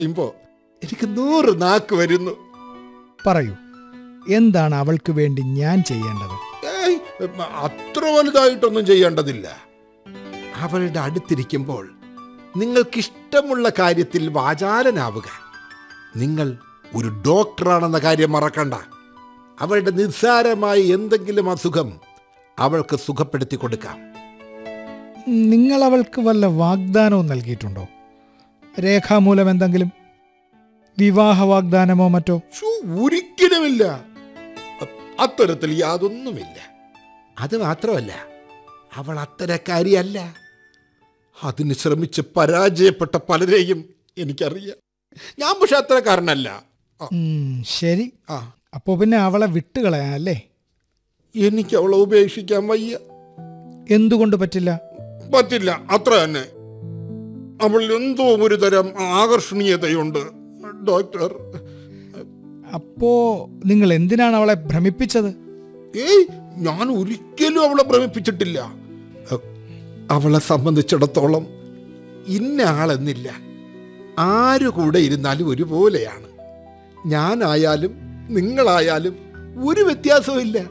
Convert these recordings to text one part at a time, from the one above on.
ഇപ്പോ എനിക്ക് നൂറ് നാക്ക് വരുന്നു പറയൂ എന്താണ് അവൾക്ക് വേണ്ടി ഞാൻ ചെയ്യേണ്ടത് ഏയ് അത്ര വലുതായിട്ടൊന്നും ചെയ്യേണ്ടതില്ല അവളുടെ അടുത്തിരിക്കുമ്പോൾ നിങ്ങൾക്കിഷ്ടമുള്ള കാര്യത്തിൽ വാചാലനാവുക നിങ്ങൾ ഒരു ഡോക്ടറാണെന്ന കാര്യം മറക്കണ്ട അവളുടെ നിസ്സാരമായ എന്തെങ്കിലും അസുഖം അവൾക്ക് സുഖപ്പെടുത്തി കൊടുക്കാം നിങ്ങൾ അവൾക്ക് വല്ല വാഗ്ദാനവും നൽകിയിട്ടുണ്ടോ രേഖാമൂലം എന്തെങ്കിലും വിവാഹ വാഗ്ദാനമോ മറ്റോ ശ്ശോ, ഒരിക്കലുമില്ല അ- അത്തരത്തിൽ യാതൊന്നുമില്ല അത് മാത്രമല്ല അവൾ അത്തരക്കാരിയല്ല അതിന് ശ്രമിച്ച് പരാജയപ്പെട്ട പലരെയും എനിക്കറിയാം ഞാൻ പക്ഷെ അത്തരക്കാരനല്ല ആ, ഉം, ശരി ആ അപ്പോൾ പിന്നെ അവളെ വിട്ടുകളയാം അല്ലേ എനിക്ക് അവളെ ഉപേക്ഷിക്കാൻ വയ്യ എന്തുകൊണ്ട് പറ്റില്ല പറ്റില്ല അത്ര തന്നെ അവൾ എന്തോ ഒരു തരം ആകർഷണീയതയുണ്ട് ഡോക്ടർ അപ്പോ നിങ്ങൾ എന്തിനാണ് അവളെ ഭ്രമിപ്പിച്ചത് ഏയ് ഞാൻ ഒരിക്കലും അവളെ ഭ്രമിപ്പിച്ചിട്ടില്ല അ- അവളെ സംബന്ധിച്ചിടത്തോളം ഇന്ന ആളെന്നില്ല ആരു കൂടെ ഇരുന്നാലും ഒരുപോലെയാണ് ഞാനായാലും നിങ്ങളായാലും ഒരു വ്യത്യാസവും ഇല്ല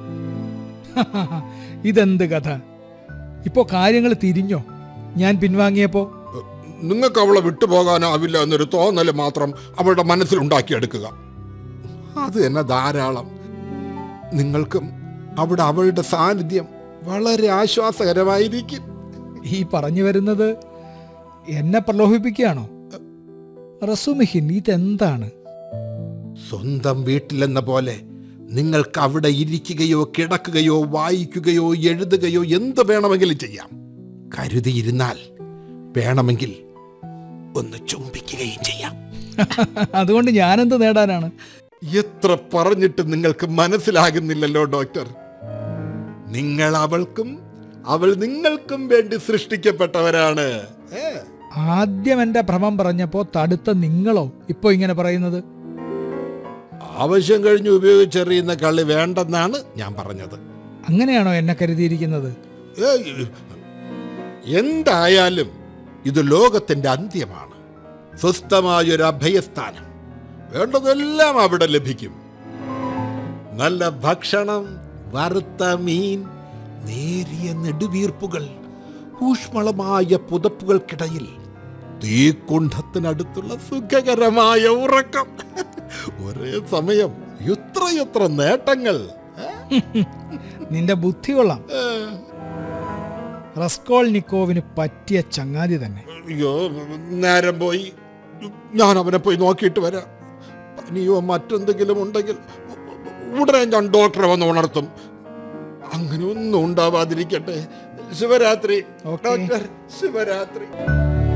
ഇതെന്ത് കഥ ഇപ്പോ കാര്യങ്ങൾ തിരിഞ്ഞോ ഞാൻ പിൻവാങ്ങിയപ്പോ നിങ്ങൾക്ക് അവളെ വിട്ടുപോകാനാവില്ല എന്നൊരു തോന്നൽ മാത്രം അവളുടെ മനസ്സിലുണ്ടാക്കിയെടുക്കുക അത് തന്നെ ധാരാളം നിങ്ങൾക്കും അവിടെ അവളുടെ സാന്നിധ്യം വളരെ ആശ്വാസകരമായിരിക്കും ഈ പറഞ്ഞു വരുന്നത് എന്നെ പ്രലോഭിപ്പിക്കുകയാണോ റസുമിഹിൻ ഇതെന്താണ് സ്വന്തം വീട്ടിലെന്ന പോലെ നിങ്ങൾക്ക് അവിടെ ഇരിക്കുകയോ കിടക്കുകയോ വായിക്കുകയോ എഴുതുകയോ എന്ത് വേണമെങ്കിലും ചെയ്യാം കരുതിയിരുന്നാൽ വേണമെങ്കിൽ ഒന്ന് ചുംബിക്കുകയും ചെയ്യാം അതുകൊണ്ട് ഞാനെന്ത് നേടാനാണ് എത്ര പറഞ്ഞിട്ട് നിങ്ങൾക്ക് മനസ്സിലാകുന്നില്ലല്ലോ ഡോക്ടർ നിങ്ങൾ അവൾക്കും അവൾ നിങ്ങൾക്കും വേണ്ടി സൃഷ്ടിക്കപ്പെട്ടവരാണ് ഏ, ആദ്യം എന്റെ ഭ്രമം പറഞ്ഞപ്പോ തടുത്ത നിങ്ങളോ ഇപ്പോ ഇങ്ങനെ പറയുന്നത് ആവശ്യം കഴിഞ്ഞ് ഉപയോഗിച്ചെറിയുന്ന കളി വേണ്ടെന്നാണ് ഞാൻ പറഞ്ഞത് അങ്ങനെയാണോ എന്നെ കരുതിയിരിക്കുന്നത് ഏയ്, എന്തായാലും ഇത് ലോകത്തിന്റെ അന്ത്യമാണ് സ്വസ്ഥമായൊരു അഭയസ്ഥാനം വേണ്ടതെല്ലാം അവിടെ ലഭിക്കും നല്ല ഭക്ഷണം വറുത്ത മീൻ നേരിയ നെടുവീർപ്പുകൾ ഊഷ്മളമായ പുതപ്പുകൾക്കിടയിൽ തീക്കുണ്ഠത്തിനടുത്തുള്ള സുഖകരമായ ഉറക്കം ഒരേ സമയം എത്രയെത്ര നേട്ടങ്ങൾ ഏ? നിന്റെ ബുദ്ധി കൊള്ളാം ഏ. റസ്കോൾനിക്കോവിന് പറ്റിയ ചങ്ങാതി തന്നെ അയ്യോ നേരം പോയി ഞാൻ അവനെ പോയി നോക്കിയിട്ട് വരാം പനിയോ മറ്റെന്തെങ്കിലും ഉണ്ടെങ്കിൽ ഉടനെ ഞാൻ ഡോക്ടറെ വന്ന് ഉണർത്തും അങ്ങനെ ഒന്നും ഉണ്ടാവാതിരിക്കട്ടെ ശിവരാത്രി ഓക്കേ. ഡോക്ടർ ശിവരാത്രി